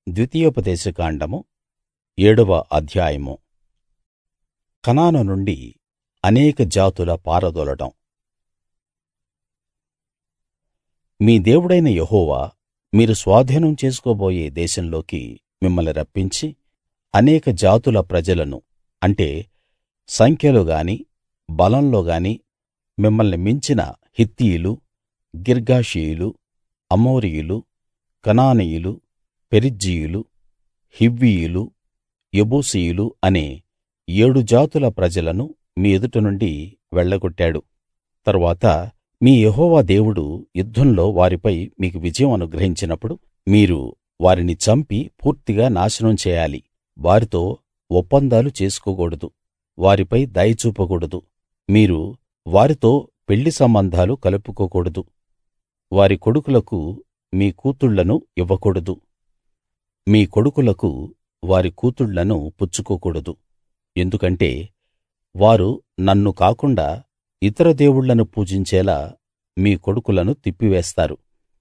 ద్వితీయోపదేశకాండము ఏడవ అధ్యాయము కనాను నుండి అనేక జాతుల పారదోలడం మీ దేవుడైన యెహోవా మీరు స్వాధీనం చేసుకోబోయే దేశంలోకి మిమ్మల్ని రప్పించి అనేక జాతుల ప్రజలను అంటే సంఖ్యలో గాని బలంలో గాని మిమ్మల్ని మించిన హిత్తీయులు గిర్గాషీయులు అమోరీయులు కనానీయులు పెరిజ్జీయులు హివ్వీయులు యెబూసీయులు అనే ఏడు జాతుల ప్రజలను మీ ఎదుట నుండి వెళ్ళగొట్టాడు తరువాత మీ యెహోవా దేవుడు యుద్ధంలో వారిపై మీకు విజయం అనుగ్రహించినప్పుడు మీరు వారిని చంపి పూర్తిగా నాశనం చేయాలి వారితో ఒప్పందాలు చేసుకోకూడదు వారిపై దయ చూపకూడదు మీరు వారితో పెళ్లి సంబంధాలు కలుపుకోకూడదు వారి కొడుకులకు మీ కూతుళ్ళను ఇవ్వకూడదు మీ కొడుకులకు వారి కూతుళ్ళను పుచ్చుకోకూడదు ఎందుకంటే వారు నన్ను కాకుండా ఇతర దేవుళ్ళను పూజించేలా మీ కొడుకులను తిప్పివేస్తారు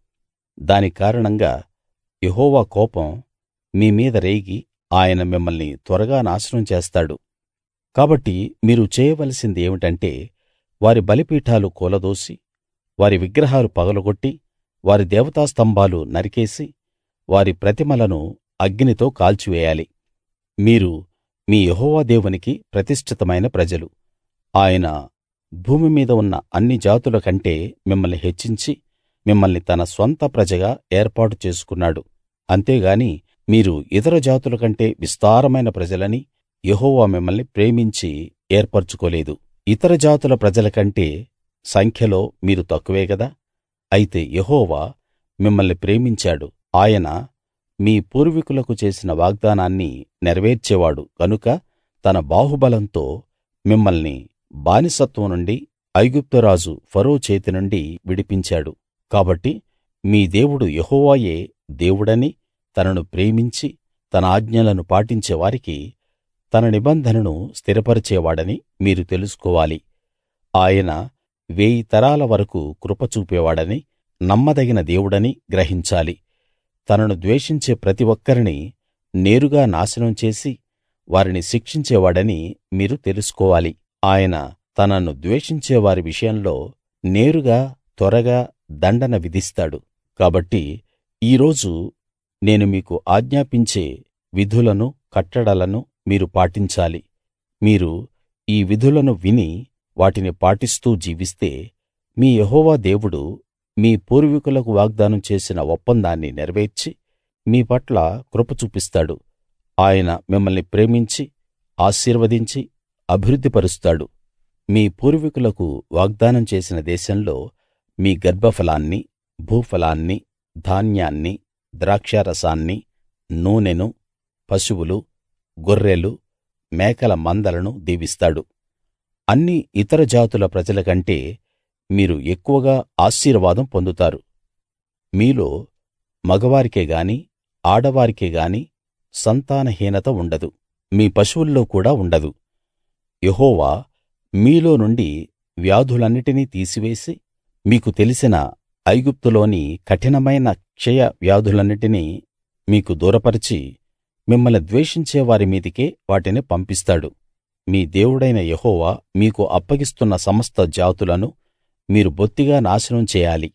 దాని కారణంగా యెహోవా కోపం మీ మీద రేగి ఆయన మిమ్మల్ని త్వరగా నాశనం చేస్తాడు కాబట్టి మీరు చేయవలసింది ఏమిటంటే వారి బలిపీఠాలు కూలదోసి వారి విగ్రహాలు పగలగొట్టి వారి దేవతా స్తంభాలు నరికేసి వారి ప్రతిమలను అగ్నితో కాల్చివేయాలి మీరు మీ యెహోవా దేవునికి ప్రతిష్ఠితమైన ప్రజలు ఆయన భూమి మీద ఉన్న అన్ని జాతుల కంటే మిమ్మల్ని హెచ్చించి మిమ్మల్ని తన స్వంత ప్రజగా ఏర్పాటు చేసుకున్నాడు అంతేగాని మీరు ఇతర జాతుల కంటే విస్తారమైన ప్రజలని యెహోవా మిమ్మల్ని ప్రేమించి ఏర్పరచుకోలేదు ఇతర జాతుల ప్రజల కంటే సంఖ్యలో మీరు తక్కువే గదా అయితే యెహోవా మిమ్మల్ని ప్రేమించాడు ఆయన మీ పూర్వీకులకు చేసిన వాగ్దానాన్ని నెరవేర్చేవాడు గనుక తన బాహుబలంతో మిమ్మల్ని బానిసత్వం నుండి ఐగుప్తు రాజు ఫరో చేతి నుండి విడిపించాడు కాబట్టి మీ దేవుడు యెహోవాయే దేవుడని తనను ప్రేమించి తన ఆజ్ఞలను పాటించే వారికి తన నిబంధనను స్థిరపరిచేవాడని మీరు తెలుసుకోవాలి ఆయన వేయి తరాల వరకూ కృప చూపేవాడని నమ్మదగిన దేవుడని గ్రహించాలి తనను ద్వేషించే ప్రతి ఒక్కరినీ నేరుగా నాశనం చేసి వారిని శిక్షించేవాడని మీరు తెలుసుకోవాలి ఆయన తనను ద్వేషించే వారి విషయంలో నేరుగా త్వరగా దండన విధిస్తాడు కాబట్టి ఈ రోజు నేను మీకు ఆజ్ఞాపించే విధులను కట్టడలను మీరు పాటించాలి మీరు ఈ విధులను విని వాటిని పాటిస్తూ జీవిస్తే మీ యెహోవా దేవుడు మీ పూర్వీకులకు వాగ్దానం చేసిన ఒప్పందాన్ని నెరవేర్చి మీ పట్ల కృప చూపిస్తాడు ఆయన మిమ్మల్ని ప్రేమించి ఆశీర్వదించి అభివృద్ధిపరుస్తాడు మీ పూర్వీకులకు వాగ్దానం చేసిన దేశంలో మీ గర్భఫలాన్ని భూఫలాన్ని ధాన్యాన్ని ద్రాక్షారసాన్ని నూనెను పశువులు గొర్రెలు మేకల మందలను దీవిస్తాడు అన్ని ఇతర జాతుల ప్రజల కంటే మీరు ఎక్కువగా ఆశీర్వాదం పొందుతారు మీలో మగవారికే గాని ఆడవారికే గాని సంతానహీనత ఉండదు మీ పశువుల్లో కూడా ఉండదు యెహోవా మీలో నుండి వ్యాధులన్నిటినీ తీసివేసి మీకు తెలిసిన ఐగుప్తులోని కఠినమైన క్షయ వ్యాధులన్నిటినీ మీకు దూరపరచి మిమ్మల్ని ద్వేషించే వారి మీదికే వాటిని పంపిస్తాడు మీ దేవుడైన యెహోవా మీకు అప్పగిస్తున్న సమస్త జాతులను మీరు బొత్తిగా నాశనం చేయాలి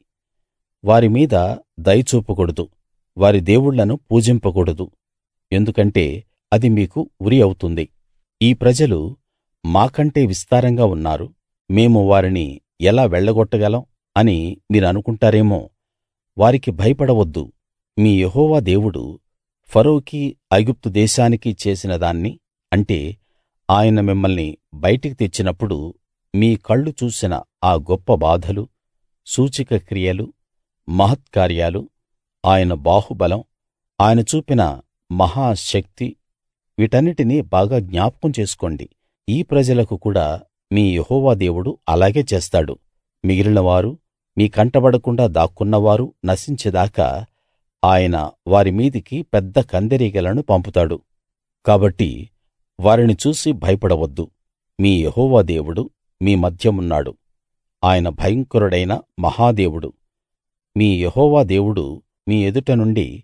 వారి మీద దయ చూపకూడదు వారి దేవుళ్ళను పూజింపకూడదు ఎందుకంటే అది మీకు ఉరి అవుతుంది ఈ ప్రజలు మాకంటే విస్తారంగా ఉన్నారు మేము వారిని ఎలా వెళ్ళగొట్టగలం అని మీరనుకుంటారేమో వారికి భయపడవద్దు మీ యెహోవా దేవుడు ఫరోకి ఐగుప్తు దేశానికి చేసిన దాన్ని అంటే ఆయన మిమ్మల్ని బయటికి తెచ్చినప్పుడు మీ కళ్ళు చూసిన ఆ గొప్ప బాధలు సూచక క్రియలు మహత్కార్యాలు ఆయన బాహుబలం ఆయన చూపిన మహా శక్తి వీటన్నిటినీ బాగా జ్ఞాపకం చేసుకోండి ఈ ప్రజలకు కూడా మీ యెహోవా దేవుడు అలాగే చేస్తాడు మిగిలినవారు మీ కంటబడకుండా దాక్కున్నవారు నశించేదాకా ఆయన వారి మీదికి పెద్ద కందిరీగలను పంపుతాడు కాబట్టి వారిని చూసి భయపడవద్దు మీ యెహోవా దేవుడు మీ మధ్యమున్నాడు ఆయన భయంకరుడైన మహాదేవుడు మీ యెహోవా దేవుడు మీ ఎదుట నుండి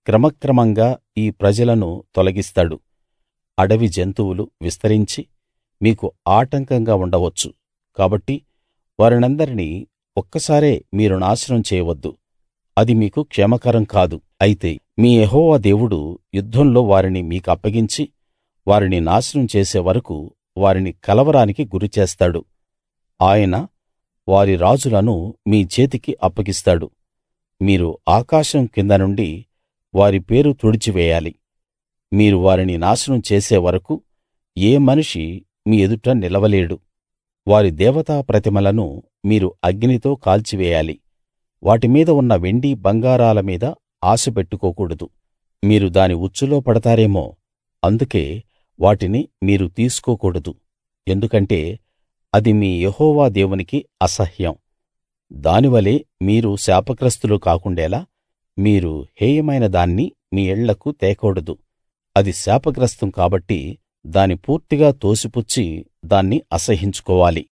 క్రమక్రమంగా ఈ ప్రజలను తొలగిస్తాడు అడవి జంతువులు విస్తరించి మీకు ఆటంకంగా ఉండవచ్చు కాబట్టి వారినందరినీ ఒక్కసారే మీరు నాశనం చేయవద్దు అది మీకు క్షేమకరం కాదు అయితే మీ యెహోవా దేవుడు యుద్ధంలో వారిని మీకప్పగించి వారిని నాశనం చేసే వరకూ వారిని కలవరానికి గురిచేస్తాడు ఆయన వారి రాజులను మీ చేతికి అప్పగిస్తాడు మీరు ఆకాశం కింద నుండి వారి పేరు తుడిచివేయాలి మీరు వారిని నాశనం చేసే వరకూ ఏ మనిషి మీ ఎదుట నిలవలేడు వారి దేవతా ప్రతిమలను మీరు అగ్నితో కాల్చివేయాలి వాటి మీద ఉన్న వెండి బంగారాల మీద ఆశ పెట్టుకోకూడదు మీరు దాని ఉచ్చులో పడతారేమో అందుకే వాటిని మీరు తీసుకోకూడదు ఎందుకంటే అది మీ యెహోవా దేవునికి అసహ్యం దానివలే మీరు శాపగ్రస్తులు కాకుండేలా మీరు హేయమైన దాన్ని మీ ఇళ్ళకు తేకూడదు అది శాపగ్రస్తం కాబట్టి దాని పూర్తిగా తోసిపుచ్చి దాన్ని అసహ్యించుకోవాలి